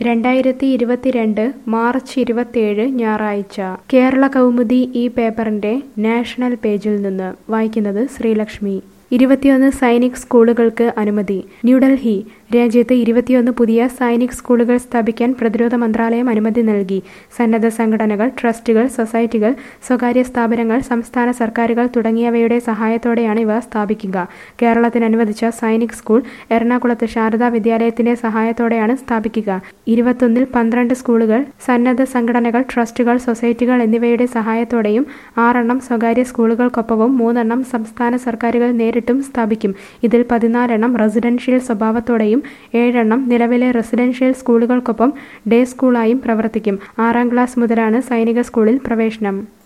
രണ്ടായിരത്തി ഇരുപത്തിരണ്ട് മാർച്ച് ഇരുപത്തിയേഴ് ഞായറാഴ്ച കേരള കൗമുദി ഈ പേപ്പറിന്റെ നാഷണൽ പേജിൽ നിന്ന് വായിക്കുന്നത് ശ്രീലക്ഷ്മി ഇരുപത്തിയൊന്ന് സൈനിക് സ്കൂളുകൾക്ക് അനുമതി ന്യൂഡൽഹി രാജ്യത്ത് ഇരുപത്തിയൊന്ന് പുതിയ സൈനിക് സ്കൂളുകൾ സ്ഥാപിക്കാൻ പ്രതിരോധ മന്ത്രാലയം അനുമതി നൽകി സന്നദ്ധ സംഘടനകൾ ട്രസ്റ്റുകൾ സൊസൈറ്റികൾ സ്വകാര്യ സ്ഥാപനങ്ങൾ സംസ്ഥാന സർക്കാരുകൾ തുടങ്ങിയവയുടെ സഹായത്തോടെയാണ് ഇവ സ്ഥാപിക്കുക കേരളത്തിന് അനുവദിച്ച സൈനിക് സ്കൂൾ എറണാകുളത്ത് ശാരദാ വിദ്യാലയത്തിന്റെ സഹായത്തോടെയാണ് സ്ഥാപിക്കുക ഇരുപത്തൊന്നിൽ പന്ത്രണ്ട് സ്കൂളുകൾ സന്നദ്ധ സംഘടനകൾ ട്രസ്റ്റുകൾ സൊസൈറ്റികൾ എന്നിവയുടെ സഹായത്തോടെയും ആറെണ്ണം സ്വകാര്യ സ്കൂളുകൾക്കൊപ്പവും മൂന്നെണ്ണം സംസ്ഥാന സർക്കാരുകൾ നേരിട്ടും സ്ഥാപിക്കും ഇതിൽ പതിനാലെണ്ണം റെസിഡൻഷ്യൽ സ്വഭാവത്തോടെയും ഏഴെണ്ണം നിലവിലെ റെസിഡൻഷ്യൽ സ്കൂളുകൾക്കൊപ്പം ഡേ സ്കൂളായും പ്രവർത്തിക്കും ആറാം ക്ലാസ് മുതലാണ് സൈനിക സ്കൂളിൽ പ്രവേശനം